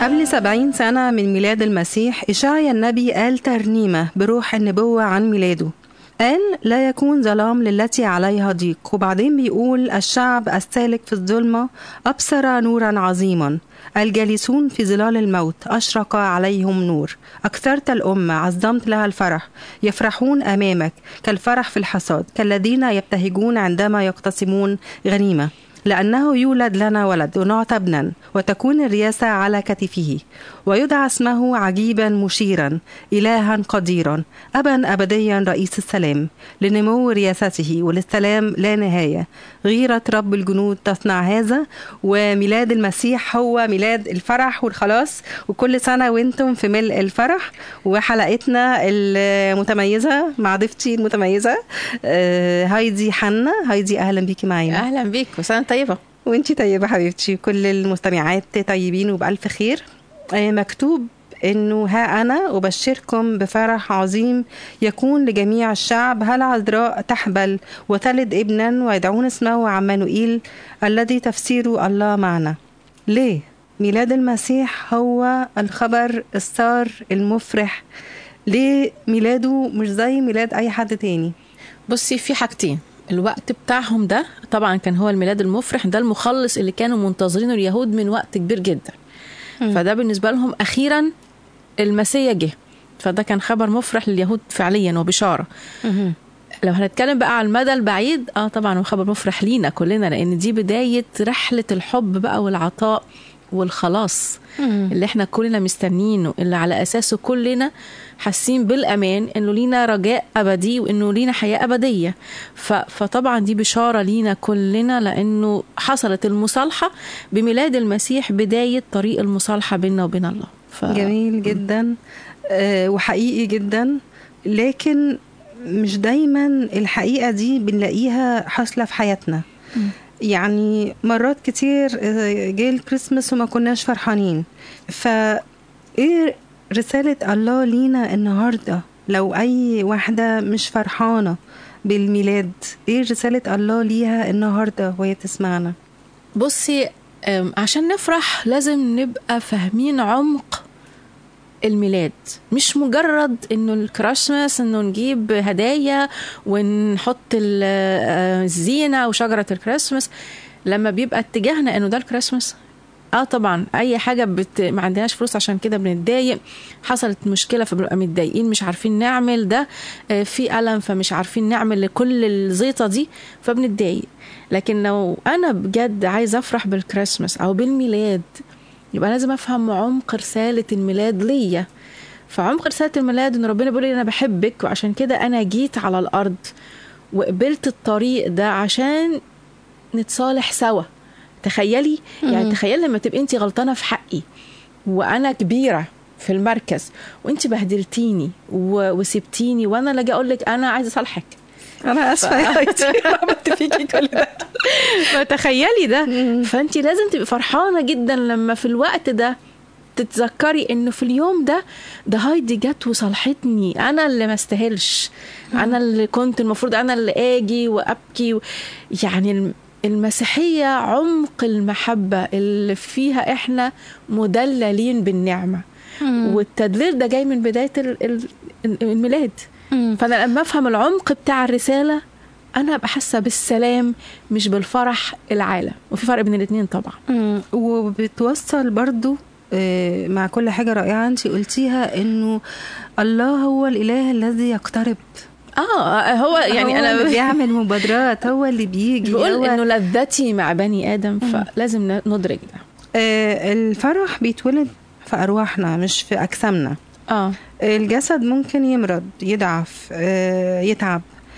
قبل سبعين سنة من ميلاد المسيح إشعيا النبي قال ترنيمة بروح النبوة عن ميلاده قال لا يكون ظلام للتي عليها ضيق وبعدين بيقول الشعب السالك في الظلمة أبصر نورا عظيما الجالسون في ظلال الموت أشرق عليهم نور أكثرت الأمة عظمت لها الفرح يفرحون أمامك كالفرح في الحصاد كالذين يبتهجون عندما يقتسمون غنيمة لأنه يولد لنا ولد ونعطى ابنا وتكون الرياسة على كتفه ويدعى اسمه عجيبا مشيرا إلها قديرا أبا أبديا رئيس السلام لنمو رياسته وللسلام لا نهاية غيرة رب الجنود تصنع هذا وميلاد المسيح هو ميلاد الفرح والخلاص وكل سنة وانتم في ملء الفرح وحلقتنا المتميزة مع ضيفتي المتميزة آه، هايدي حنا هايدي أهلا بيكي معانا اهلا بيك وسنه طيبه وانتي طيبة حبيبتي كل المستمعات طيبين وبألف خير آه، مكتوب انه ها انا ابشركم بفرح عظيم يكون لجميع الشعب هل عذراء تحبل وتلد ابنا ويدعون اسمه عمانوئيل الذي تفسيره الله معنا ليه ميلاد المسيح هو الخبر السار المفرح ليه ميلاده مش زي ميلاد اي حد تاني بصي في حاجتين الوقت بتاعهم ده طبعا كان هو الميلاد المفرح ده المخلص اللي كانوا منتظرينه اليهود من وقت كبير جدا فده بالنسبه لهم اخيرا المسيا جه فده كان خبر مفرح لليهود فعليا وبشاره لو هنتكلم بقى على المدى البعيد اه طبعا هو خبر مفرح لينا كلنا لان دي بدايه رحله الحب بقى والعطاء والخلاص اللي احنا كلنا مستنيينه اللي على اساسه كلنا حاسين بالامان انه لينا رجاء ابدي وانه لينا حياه ابديه ف... فطبعا دي بشاره لينا كلنا لانه حصلت المصالحه بميلاد المسيح بدايه طريق المصالحه بيننا وبين الله ف... جميل جدا آه، وحقيقي جدا لكن مش دايما الحقيقة دي بنلاقيها حاصلة في حياتنا يعني مرات كتير آه، جه الكريسماس وما كناش فرحانين فايه رسالة الله لينا النهاردة لو أي واحدة مش فرحانة بالميلاد ايه رسالة الله ليها النهاردة وهي تسمعنا بصي أم، عشان نفرح لازم نبقى فاهمين عمق الميلاد مش مجرد انه الكريسماس انه نجيب هدايا ونحط ال- آه، الزينه وشجره الكريسماس لما بيبقى اتجاهنا انه ده الكريسماس اه طبعا اي حاجه بت... ما عندناش فلوس عشان كده بنتضايق حصلت مشكله فبنبقى متضايقين مش عارفين نعمل ده آه، في الم فمش عارفين نعمل لكل الزيطه دي فبنتضايق لكن لو انا بجد عايزه افرح بالكريسماس او بالميلاد يبقى لازم افهم عمق رساله الميلاد ليا فعمق رساله الميلاد ان ربنا بيقول لي انا بحبك وعشان كده انا جيت على الارض وقبلت الطريق ده عشان نتصالح سوا تخيلي يعني تخيلي لما تبقي انت غلطانه في حقي وانا كبيره في المركز وانت بهدلتيني و- وسبتيني وانا اللي اجي اقول لك انا عايزه اصالحك أنا آسفة يا هايدي عملت فيكي كل ده فتخيلي ده فانت لازم تبقي فرحانه جدا لما في الوقت ده تتذكري انه في اليوم ده ده هايدي جت وصالحتني انا اللي ما استاهلش انا اللي كنت المفروض انا اللي اجي وابكي و... يعني الم- المسيحيه عمق المحبه اللي فيها احنا مدللين بالنعمه والتدليل ده جاي من بدايه ال- ال- الميلاد فانا لما افهم العمق بتاع الرساله انا ابقى حاسه بالسلام مش بالفرح العالم وفي فرق بين الاثنين طبعا مم. وبتوصل برضو آه، مع كل حاجة رائعة انت قلتيها انه الله هو الاله الذي يقترب اه هو يعني هو اللي انا بيعمل مبادرات هو اللي بيجي بقول هو انه لذتي مع بني ادم فلازم ن- ندرك ده آه، الفرح بيتولد في ارواحنا مش في اجسامنا اه الجسد ممكن يمرض يضعف آه، يتعب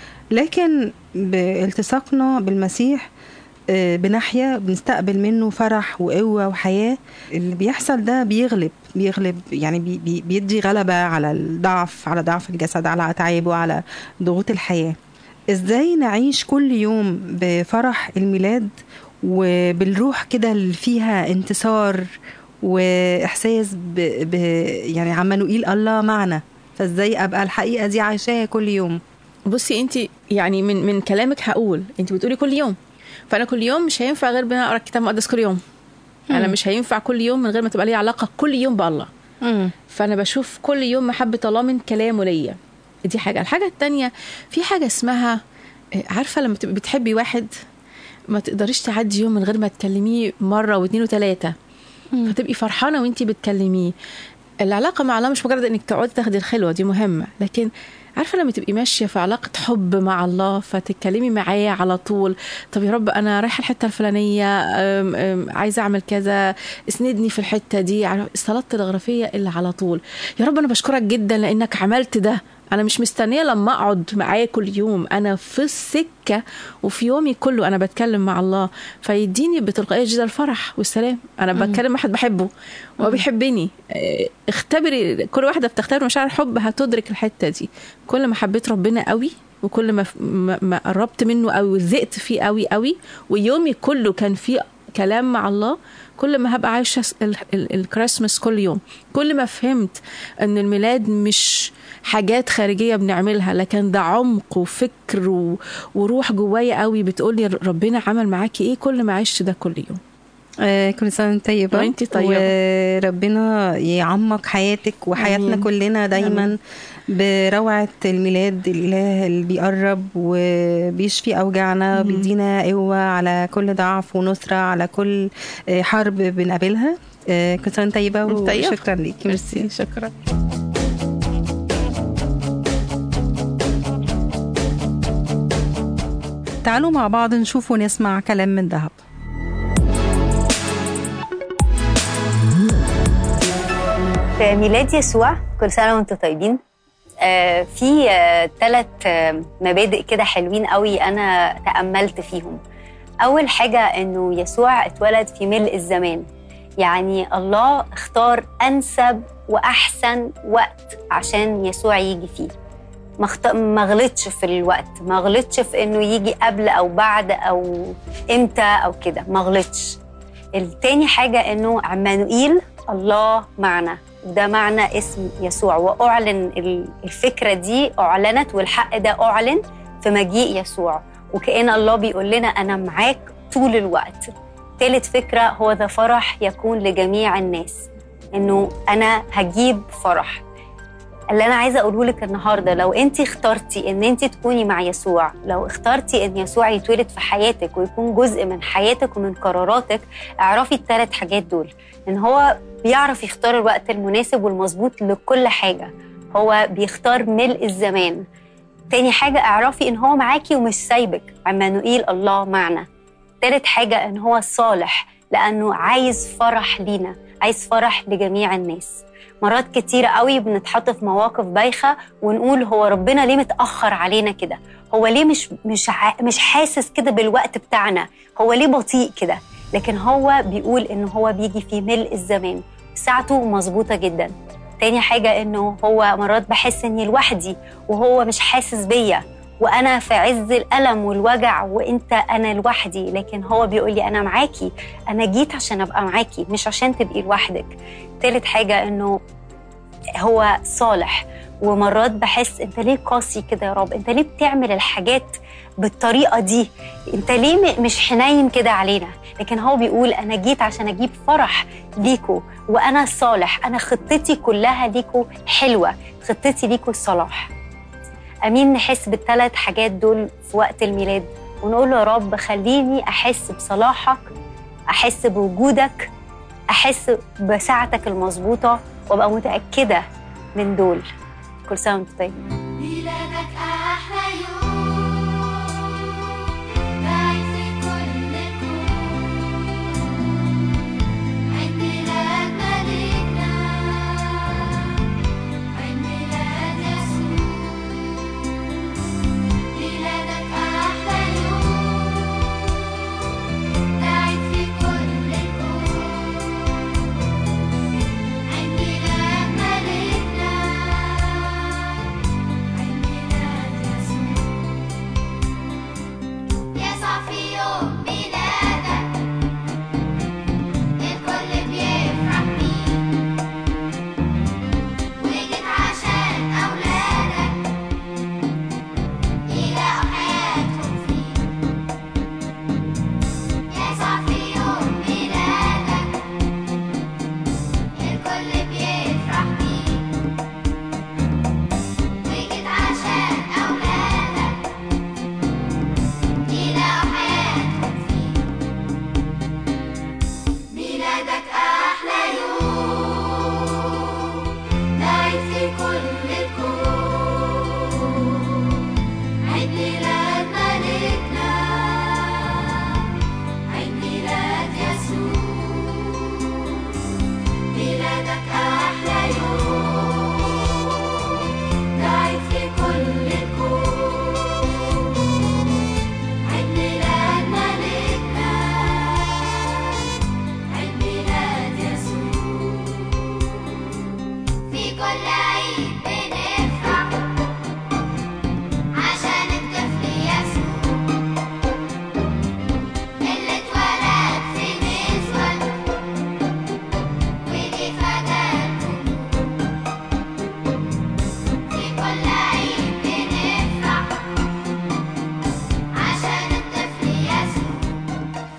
لكن بالتصاقنا بالمسيح آه، بنحيا بنستقبل منه فرح وقوة وحياة اللي بيحصل ده بيغلب بيغلب يعني بي بي بيدي غلبة على الضعف على ضعف الجسد على أتعابه على ضغوط الحياة ازاي نعيش كل يوم بفرح الميلاد وبالروح كده اللي فيها انتصار واحساس ب... ب... يعني عمانوئيل الله معنا فازاي ابقى الحقيقه دي عايشاها كل يوم بصي انت يعني من من كلامك هقول انت بتقولي كل يوم فانا كل يوم مش هينفع غير بان اقرا الكتاب المقدس كل يوم انا مش هينفع كل يوم من غير ما تبقى لي علاقه كل يوم بالله مم. فانا بشوف كل يوم محبه الله من كلامه ليا دي حاجه الحاجه التانية في حاجه اسمها آه، عارفه لما تبقي بتحبي واحد ما تقدريش تعدي يوم من غير ما تكلميه مره واثنين وثلاثه فتبقي فرحانه وانتي بتكلميه العلاقه مع الله مش مجرد انك تقعدي تاخدي الخلوه دي مهمه لكن عارفه لما تبقي ماشيه في علاقه حب مع الله فتتكلمي معاه على طول طب يا رب انا رايحه الحته الفلانيه أم أم عايزه اعمل كذا اسندني في الحته دي عارف- الصلاه التلغرافيه اللي على طول يا رب انا بشكرك جدا لانك عملت ده انا مش مستنيه لما اقعد معاه كل يوم انا في السكه وفي يومي كله انا بتكلم مع الله فيديني بتلقائيه جدا الفرح والسلام انا بتكلم مع حد بحبه وهو بيحبني اه، اختبري كل واحده بتختبر مشاعر حب هتدرك الحته دي كل ما حبيت ربنا قوي وكل ما ما- ما قربت منه قوي وزقت فيه قوي قوي ويومي كله كان فيه كلام مع الله كل ما هبقى عايشه س- ال- ال- الكريسماس كل يوم كل ما فهمت ان الميلاد مش حاجات خارجيه بنعملها لكن ده عمق وفكر و... وروح جوايا قوي بتقولي ربنا عمل معاكي ايه كل ما عشت ده كل يوم آه كل سنة وانت طيبة وانتي طيبة. وربنا يعمق حياتك وحياتنا آمين. كلنا دايما آمين. بروعة الميلاد الإله اللي بيقرب وبيشفي أوجاعنا بيدينا قوة على كل ضعف ونصرة على كل آه، حرب بنقابلها آه كل سنة وانت طيبة وانت طيبة. وشكرا ليكي ميرسي شكرا تعالوا مع بعض نشوف ونسمع كلام من ذهب في ميلاد يسوع كل سنه وانتم طيبين آه، في ثلاث مبادئ كده حلوين قوي انا تاملت فيهم اول حاجه انه يسوع اتولد في ملء الزمان يعني الله اختار انسب واحسن وقت عشان يسوع يجي فيه ما اخت- ما غلطش في الوقت ما غلطش في انه يجي قبل او بعد او امتى او كده ما غلطش التاني حاجة إنه عمانوئيل الله معنا وده معنى اسم يسوع وأعلن ال- الفكرة دي أعلنت والحق ده أعلن في مجيء يسوع وكأن الله بيقول لنا أنا معاك طول الوقت تالت فكرة هو ذا فرح يكون لجميع الناس إنه أنا هجيب فرح اللي انا عايزه اقوله لك النهارده لو انت اخترتي ان انت تكوني مع يسوع لو اخترتي ان يسوع يتولد في حياتك ويكون جزء من حياتك ومن قراراتك اعرفي الثلاث حاجات دول ان هو بيعرف يختار الوقت المناسب والمظبوط لكل حاجه هو بيختار ملء الزمان تاني حاجة اعرفي ان هو معاكي ومش سايبك عمانوئيل الله معنا تالت حاجة ان هو صالح لانه عايز فرح لينا عايز فرح لجميع الناس مرات كتيرة قوي بنتحط في مواقف بايخة ونقول هو ربنا ليه متأخر علينا كده هو ليه مش مش ع- مش حاسس كده بالوقت بتاعنا هو ليه بطيء كده لكن هو بيقول ان هو بيجي في ملء الزمان ساعته مظبوطة جدا تاني حاجة انه هو مرات بحس اني لوحدي وهو مش حاسس بيا وانا في عز الالم والوجع وانت انا لوحدي لكن هو بيقول لي انا معاكي انا جيت عشان ابقى معاكي مش عشان تبقي لوحدك تالت حاجة انه هو صالح ومرات بحس انت ليه قاسي كده يا رب انت ليه بتعمل الحاجات بالطريقة دي انت ليه م- مش حنين كده علينا لكن هو بيقول انا جيت عشان اجيب فرح ليكو وانا صالح انا خطتي كلها ليكو حلوة خطتي ليكو الصلاح امين نحس بالثلاث حاجات دول في وقت الميلاد ونقول له يا رب خليني احس بصلاحك احس بوجودك احس بساعتك المظبوطه وابقى متاكده من دول كل سنه وانت طيب ميلادك أحلى يوم بعيد في كل كون عيد ميلاد ملكنا عيد ميلاد يسوع ميلادك أحلى يوم بعيد في كل كون عيد ميلاد ملكنا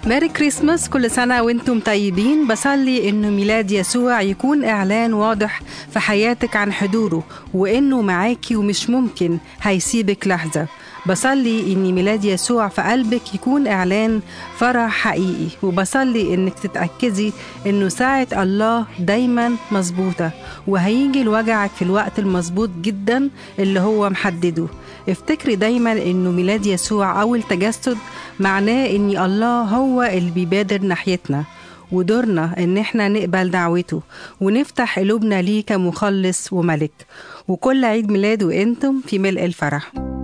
ميري كريسماس كل سنة وانتم طيبين بصلي انه ميلاد يسوع يكون اعلان واضح في حياتك عن حضوره وانه معاكي ومش ممكن هيسيبك لحظة بصلي ان ميلاد يسوع في قلبك يكون اعلان فرح حقيقي وبصلي انك تتأكدي انه ساعة الله دايما مظبوطة وهيجي الوجعك في الوقت المظبوط جدا اللي هو محدده افتكري دايما انه ميلاد يسوع او التجسد معناه ان الله هو اللي بيبادر ناحيتنا ودورنا ان احنا نقبل دعوته ونفتح قلوبنا ليه كمخلص وملك وكل عيد ميلاد وانتم في ملء الفرح